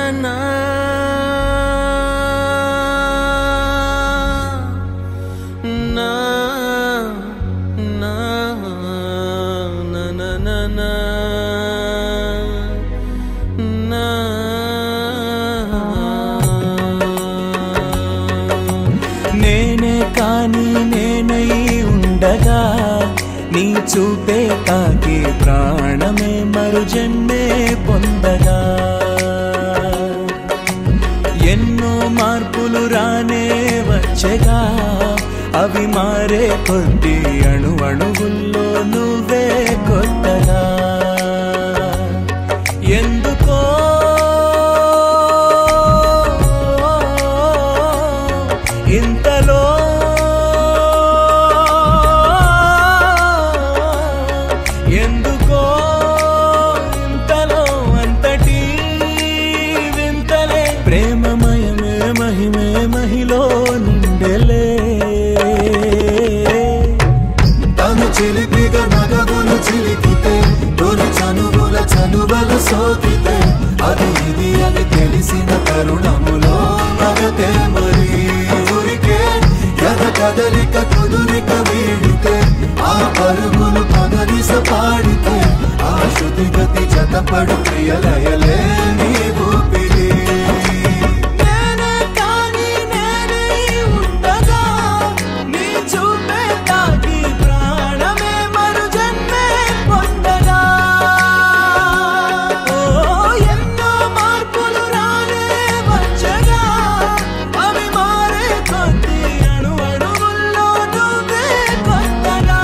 నా నా నా నా నా నా నా నా నేనే కాని నేనై ఉండగా నీ చూపే తాకి ప్రాణమే మరు జన్మే పొందగా ఎన్నో మార్పులు రానే వచ్చగా అవి మారే కొద్ది అణు అణువుల్లో నువ్వే కొత్తగా ఎందుకో ఇంతలో ఎందుకో ఇంతలో అంతటి వింతలే ప్రేమమయమే మహిమే మహిలో నిండెలే తను చిలిపిగా నగగులు చిలికితే తొలి చనువుల చనువలు సోకితే అది ఇది అని తెలిసిన తరుణములో మగతే మరి ఊరికే ఎద కదలిక కుదురిక వీడితే ఆ పరుగులు పగనిస పాడితే ఆ శృతి గతి జతపడు ప్రియలయలే నీ ఊపిరి నేనే కాని నేనై ఉండగా నీ చూపే తాకి ప్రాణమే మరు జన్మే పొందగా ఓ ఎన్నో మార్పులు రానే వచ్చగా అవి మారే కొద్ది అణు అణువుల్లో నువ్వే కొత్తగా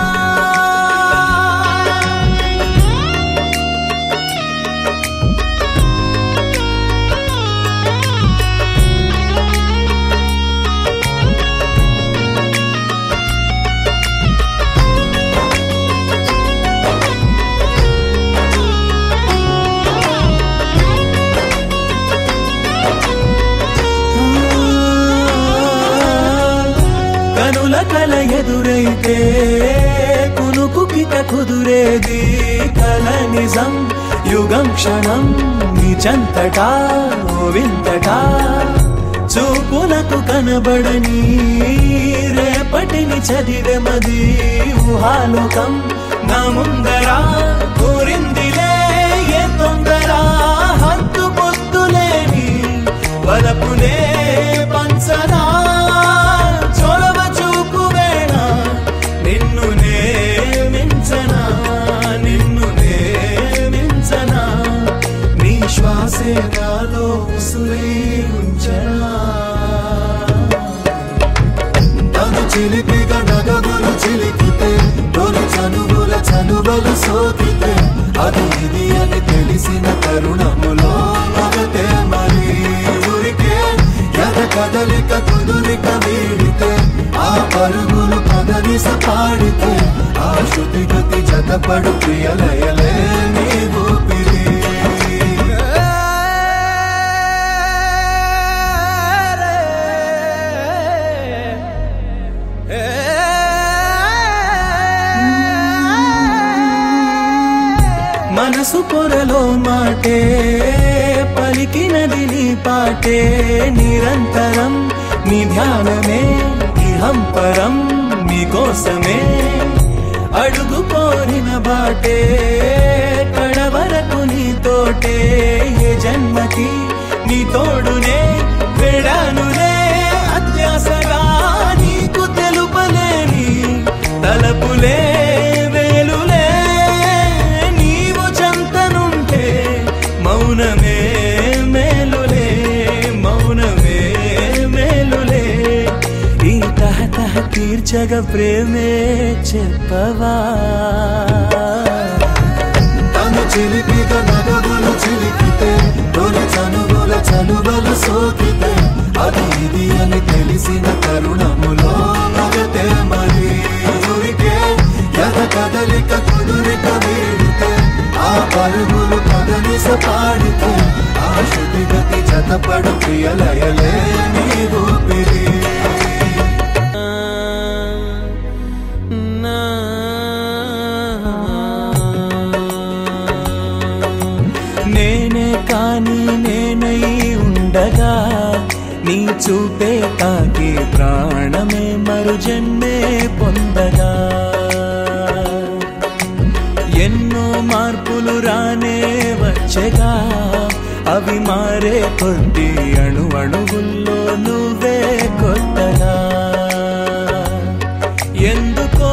కనుల కల ఎదురైతే కునుకుకిట కుదురేది కల నిజం యుగం క్షణం నిజంతటా ఓ వింతటా చూపులకు కనబడని రేపటిని చదివే మది ఊహాలోకం నా ముందరా కోరిందిలే ఏ తొందర హద్దు పొద్దులేని వలపునే పంచనా చొరవ చూపు వేళ నిన్ను నే మించనా నిన్ను నే మించనా నీ శ్వాసే నాలో ఉసురై ఉంచనా తను చిలిపిగా నగగులు చిలికితే తొలి చనువుల చనువలు సోకితే అది ఇది అని తెలిసిన తరుణములో మగతే మరి ఊరికే ఎద కదలిక కుదురిక వీడితే ఆ పరుగులు పగనిస పాడితే ఆ శృతి గతి జతపడు ప్రియలయలే నీ ఊపిరి మనసు పొరలో మాటే పలికినది నీ పాటే నిరంతరం నీ ధ్యానమే ఇహం పరం నీకోసమే అడుగు కోరిన బాటే కడవరకు నీతోటే ఏ జన్మకి నీ తోడునే వెడానులే అత్యాసగా నీకు తెలుపలేని తలపులే వేలులే నీవు చెంతనుంటే మౌనమే మేలులే మౌనమే మేలులే ఈ తహతహ తీర్చగ ప్రేమే చెప్పవా తను చిలిపిగా నగగులు చిలికితే తొలి చనువుల చనువలు సోకితే అది ఇది అని తెలిసిన తరుణములో మగతే మరి ఊరికే ఎద కదలిక కుదురిక వీడితే ఆ పరుగులు పగనిస పాడితే ఆ శృతి గతి జతపడు ప్రియలయలే నీ ఊపిరి నా నేనే కాని నేనై నీ చూపే తాకి ప్రాణమే మరు జన్మే పొందగా ఎన్నో మార్పులు రానే వచ్చగా అవి మారే కొద్ది అణు అణువుల్లో నువ్వే కొత్తగా ఎందుకో